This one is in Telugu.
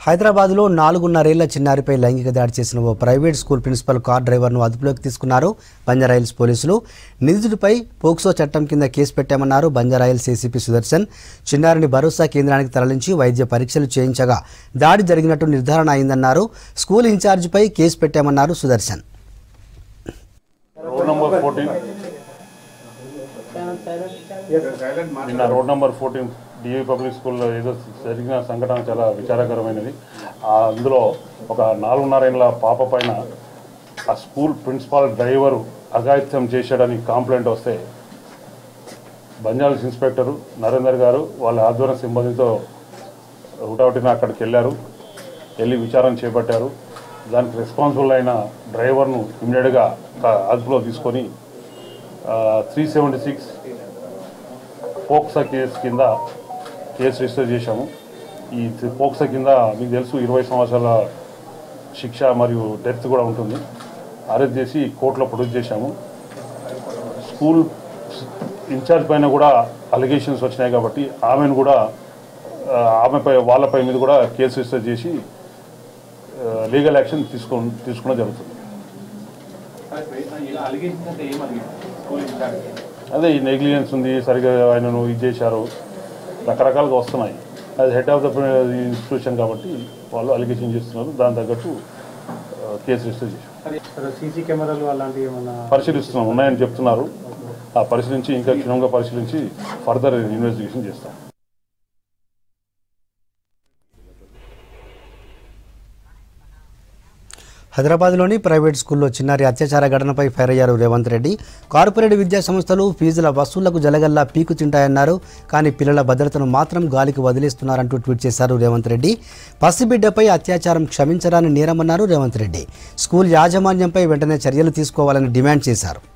హైదరాబాద్లో నాలుగున్నరేళ్ల చిన్నారిపై లైంగిక దాడి చేసిన ఓ ప్రైవేట్ స్కూల్ ప్రిన్సిపల్ కార్ డ్రైవర్ను అదుపులోకి తీసుకున్నారు బంజారాయిల్స్ పోలీసులు నిందితుడిపై పోక్సో చట్టం కింద కేసు పెట్టామన్నారు బంజారాయిల్స్ ఏసీపీ సుదర్శన్ చిన్నారిని భరోసా కేంద్రానికి తరలించి వైద్య పరీక్షలు చేయించగా దాడి జరిగినట్టు నిర్ధారణ అయిందన్నారు స్కూల్ ఇన్ఛార్జిపై కేసు పెట్టామన్నారు సుదర్శన్ రోడ్ నంబర్ ఫోర్టీన్ నిన్న road number fourteen D A public స్కూల్లో ఏదో జరిగిన సంఘటన చాలా విచారకరమైనది ఆ అందులో ఒక నాలుగున్నరేళ్ళ పాప పైన ఆ స్కూల్ ప్రిన్సిపాల్ డ్రైవరు అఘాయిత్యం చేశాడని కంప్లైంట్ వస్తే బంజాల్స్ ఇన్స్పెక్టరు నరేందర్ గారు వాళ్ళ ఆధ్వర్య సిబ్బందితో హుటాహుటిన అక్కడికి వెళ్ళారు వెళ్ళి విచారణ చేపట్టారు దానికి రెస్పాన్సిబుల్ అయిన డ్రైవర్ను ఇమ్మీడియట్గా అదుపులో తీసుకొని three seventy six POCSO case కింద కేసు రిజిస్టర్ చేశాము ఈ పోక్సా కింద మీకు తెలుసు ఇరవై సంవత్సరాల శిక్ష మరియు డెత్ కూడా ఉంటుంది అరెస్ట్ చేసి కోర్టులో ప్రొడ్యూస్ చేశాము స్కూల్ ఇన్ఛార్జ్ పైన కూడా అలిగేషన్స్ వచ్చినాయి కాబట్టి ఆమెను కూడా ఆ, ఆమెపై వాళ్ళపై మీద కూడా కేసు రిజిస్టర్ చేసి లీగల్ యాక్షన్ తీసుకో తీసుకోవడం జరుగుతుంది అలిగేషన్స్ అంటే ఏం అడిగింది స్కూల్ ఇన్ఛార్జ్ అదే ఈ నెగ్లిజెన్స్ ఉంది సరిగా ఆయనను ఇది చేశారు రకరకాలుగా వస్తున్నాయి అది హెడ్ ఆఫ్ ద ఇన్స్టిట్యూషన్ కాబట్టి వాళ్ళు అలిగేషన్ చేస్తున్నారు దాని తగ్గట్టు ఆ, కేసు రిజిస్టర్ చేశారు సీసీ కెమెరాలు అలాంటివి ఏమన్నా పరిశీలిస్తున్నాం ఉన్నాయని చెప్తున్నారు ఆ పరిశీలించి ఇంకా క్షుణ్ణంగా పరిశీలించి ఫర్దర్ ఇన్వెస్టిగేషన్ చేస్తాం హైదరాబాద్లోని ప్రైవేట్ స్కూల్లో చిన్నారి అత్యాచార ఘటనపై ఫైర్ అయ్యారు రేవంత్ రెడ్డి కార్పొరేట్ విద్యా సంస్థలు ఫీజుల వసూళ్లకు జలగల్లా పీకు తింటాయన్నారు కానీ పిల్లల భద్రతను మాత్రం గాలికి వదిలేస్తున్నారంటూ ట్వీట్ చేశారు రేవంత్ రెడ్డి పసిబిడ్డపై అత్యాచారం క్షమించరాని నేరమన్నారు రేవంత్ రెడ్డి స్కూల్ యాజమాన్యంపై వెంటనే చర్యలు తీసుకోవాలని డిమాండ్ చేశారు